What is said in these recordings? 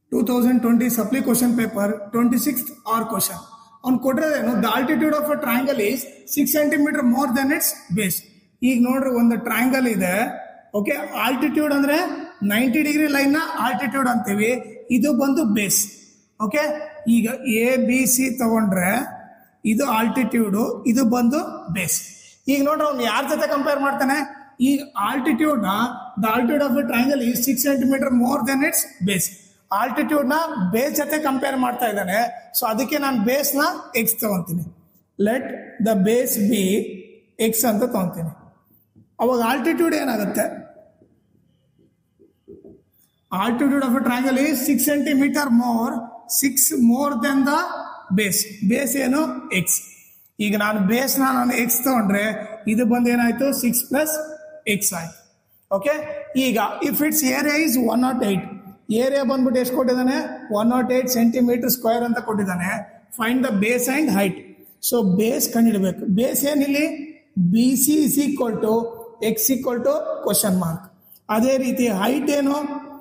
two thousand twenty supply question paper twenty six or question ಅವ್ನು ಕೊಟ್ಟಿರೋದೇನು the altitude of a triangle is six centimetre more than its base ಈಗ ನೋಡ್ರಿ ಒಂದು triangle ಇದೆ okay altitude ಅಂದ್ರೆ ninety degree line ನ altitude ಅಂತೀವಿ ಇದು ಬಂದು ಬೇಸ್ ಓಕೆ ಈಗ ಎ ಬಿ ಸಿ ತಗೊಂಡ್ರೆ ಇದು ಆಲ್ಟಿಟ್ಯೂಡು ಇದು ಬಂದು ಬೇಸ್ ಈಗ ನೋಡ್ರಿ ಅವ್ನು ಯಾರ ಜೊತೆ ಕಂಪೇರ್ ಮಾಡ್ತಾನೆ ಈ ಆಲ್ಟಿಟ್ಯೂಡ್ ನ the altitude of the triangle ಈ six centimetre more than its base altitude ನ ಬೇಸ್ ಜೊತೆ ಕಂಪೇರ್ ಮಾಡ್ತಾ ಇದ್ದಾನೆ ಸೊ ಅದಕ್ಕೆ ನಾನು ಬೇಸ್ ನ ಎಕ್ಸ್ ತಗೊಂತೀನಿ let the base be X ಅಂತ ತಗೊಂತೀನಿ ಅವಾಗ ಆಲ್ಟಿಟ್ಯೂಡ್ ಏನಾಗುತ್ತೆ altitude of a triangle is six centimetre more six more than the base base ಏನು ಎಕ್ಸ್ ಈಗ ನಾನು ಬೇಸ್ನ ನಾನು ಎಕ್ಸ್ ತಗೊಂಡ್ರೆ ಇದು ಬಂದು ಏನಾಯ್ತು ಸಿಕ್ಸ್ ಪ್ಲಸ್ ಎಕ್ಸ್ ಆಯ್ತು ಓಕೆ ಈಗ if its area is one not eight area ಬಂದ್ಬಿಟ್ಟು ಎಷ್ಟು ಕೊಟ್ಟಿದ್ದಾನೆ one not eight centimetre square ಅಂತ ಕೊಟ್ಟಿದ್ದಾನೆ find the base and height so base ಕಂಡುಹಿಡಬೇಕು ಬೇಸ್ ಏನಿಲ್ಲಿ B C is equal to X equal to question mark ಅದೇ ರೀತಿ height ಏನು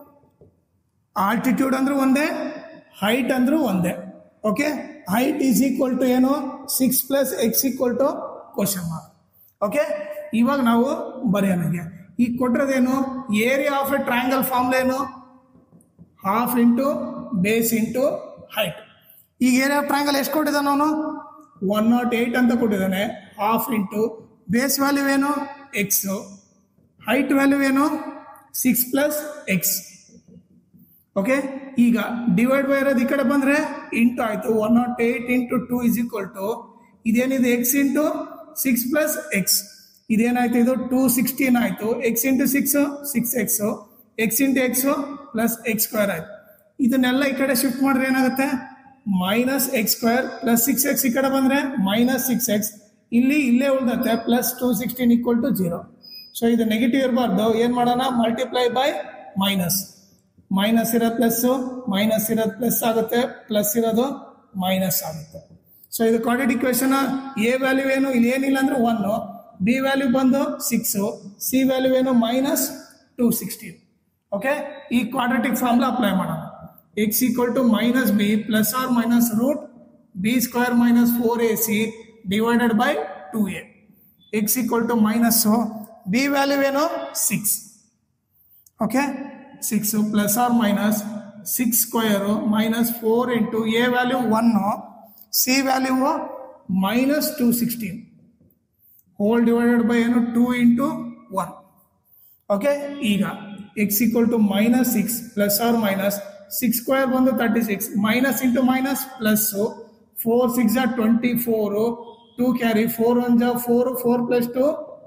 ಆಲ್ಟಿಟ್ಯೂಡ್ ಅಂದ್ರೂ ಒಂದೇ ಹೈಟ್ ಅಂದ್ರೂ ಒಂದೇ okay height is equal to ಏನು six plus X equal to question mark okay ಇವಾಗ ನಾವು ಬರೆಯೋಣಗೆ ಈಗ ಕೊಟ್ಟಿರೋದೇನು area of a triangle formula ಏನು half into base into height ಈಗ ಏರಿಯಾ ಆಫ್ ಟ್ರಯಾಂಗಲ್ ಎಷ್ಟು ಕೊಟ್ಟಿದ್ದಾನೆ ಅವನು ಒನ್ ನಾಟ್ ಏಯ್ಟ್ ಅಂತ ಕೊಟ್ಟಿದ್ದಾನೆ ಹಾಫ್ ಇಂಟು ಬೇಸ್ ವ್ಯಾಲ್ಯೂ ಏನು ಎಕ್ಸು ಹೈಟ್ ವ್ಯಾಲ್ಯೂ ಏನು ಸಿಕ್ಸ್ ಪ್ಲಸ್ ಎಕ್ಸ್ ಓಕೆ ಈಗ ಡಿವೈಡ್ ಬೈ ಇರೋದು ಈ ಕಡೆ ಬಂದ್ರೆ ಇಂಟು ಆಯ್ತು one not eight into two is equal to ಇದೇನಿದೆ X into six plus X ಇದೇನಾಯ್ತು ಇದು ಟೂ ಸಿಕ್ಸ್ಟೀನ್ ಆಯ್ತು X into six six X X into X plus X square ಆಯ್ತು ಇದನ್ನೆಲ್ಲ ಈ ಕಡೆ ಶಿಫ್ಟ್ ಮಾಡಿದ್ರೆ ಏನಾಗುತ್ತೆ minus X square plus six X ಈ ಕಡೆ ಬಂದ್ರೆ ಮೈನಸ್ ಸಿಕ್ಸ್ ಎಕ್ಸ್ ಇಲ್ಲಿ ಇಲ್ಲೇ ಉಳಿದತ್ತೆ plus two sixteen equal to zero so ಇದು ನೆಗೆಟಿವ್ ಇರಬಾರ್ದು ಏನ್ ಮಾಡೋಣ ಮಲ್ಟಿಪ್ಲೈ ಬೈ ಮೈನಸ್ ಮೈನಸ್ ಇರೋದು ಪ್ಲಸ್ ಮೈನಸ್ ಇರೋದು ಪ್ಲಸ್ ಆಗುತ್ತೆ ಪ್ಲಸ್ ಇರೋದು ಮೈನಸ್ ಆಗುತ್ತೆ ಸೊ ಇದು ಕ್ವಾಡ್ರೇಟಿಕ್ ಇಕ್ವೇಶನ್ ಎ ವ್ಯಾಲ್ಯೂ ಏನು ಇಲ್ಲಿ ಏನಿಲ್ಲ ಅಂದ್ರೆ ಒನ್ ಬಿ ವ್ಯಾಲ್ಯೂ ಬಂದು ಸಿಕ್ಸ್ ಸಿ ವ್ಯಾಲ್ಯೂ ಏನು ಮೈನಸ್ ಟೂ ಸಿಕ್ಸ್ಟೀನ್ ಓಕೆ ಈ ಕ್ವಾಡ್ರೇಟಿಕ್ ಫಾರ್ಮುಲಾ ಅಪ್ಲೈ ಮಾಡೋಣ X equal to minus B plus or minus root B square minus four A C divided by two A X equal to minus B value ಏನು six okay six plus or minus six square minus four into A value one C value minus two sixteen whole divided by ಏನು two into one okay ಈಗ X equal to minus six plus or minus six square ಬಂದು thirty six minus into minus plus four six ಜಾ twenty four two carry four one ಜಾ four four plus two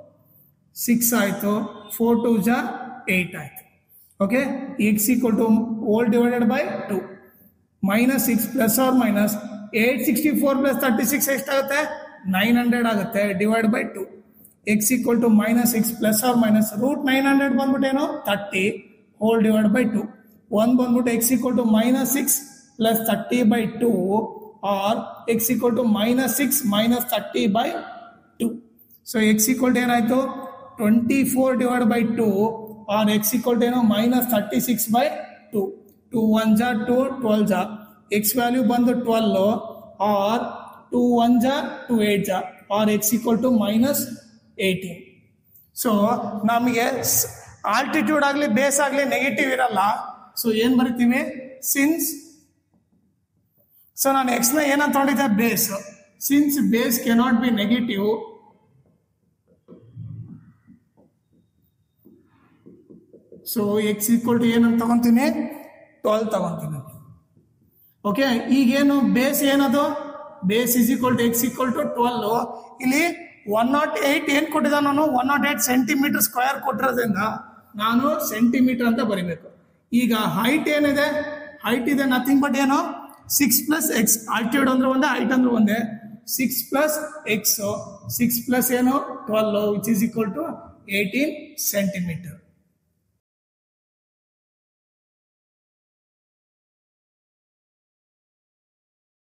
six ಆಯಿತು four two ಜಾ eight ಆಯಿತು okay X equal to whole divided by two minus six plus or minus eight sixty four plus thirty six ಎಷ್ಟಾಗುತ್ತೆ nine hundred ಆಗುತ್ತೆ divide by two X equal to minus six plus or minus root nine hundred ಬಂದ್ಬಿಟ್ಟು ಏನು thirty whole divide by two one ಬಂದ್ಬಿಟ್ಟು X equal to minus six plus thirty by two or X equal to minus six minus thirty by two so X equal to ಏನಾಯ್ತು twenty four divide by two or X equal to ಏನೋ minus thirty six by to to one ಜಾ two twelve ಜಾ x value ಬಂದು twelve or two one ಜಾ two eight ಜಾ or X equal to minus eighteen so ನಮಗೆ altitude ಆಗಲಿ base ಆಗಲಿ negative ಇರಲ್ಲ ಸೊ ಏನು ಬರಿತೀವಿ ಸಿನ್ಸ್ ಸೊ ನಾನು ಎಕ್ಸ್ನ ಏನಂತ ತೊಗೊಂಡಿದ್ದೆ base since base cannot be negative so X equal to ಏನಂತ ತಗೊಂತೀನಿ ಟ್ವೆಲ್ ತಗೊಂತೀನಿ ಓಕೆ ಈಗೇನು ಬೇಸ್ ಏನದು base is equal to X equal to twelve ಇಲ್ಲಿ ಒನ್ ನಾಟ್ ಏಯ್ಟ್ ಏನು ಕೊಟ್ಟಿದ್ದಾನೆ ನಾನು one not eight centimetre square ಕೊಟ್ಟಿರೋದ್ರಿಂದ ನಾನು ಸೆಂಟಿಮೀಟರ್ ಅಂತ ಬರಿಬೇಕು ಈಗ ಹೈಟ್ ಏನಿದೆ ಹೈಟ್ ಇದೆ ನಥಿಂಗ್ ಬಟ್ ಏನು ಸಿಕ್ಸ್ ಪ್ಲಸ್ ಎಕ್ಸ್ ಆಲ್ಟಿಟ್ಯೂಡ್ ಅಂದ್ರೆ ಒಂದೇ ಹೈಟ್ ಅಂದ್ರೆ ಒಂದೇ six plus x six plus ಏನು twelve which is equal to eighteen centimetre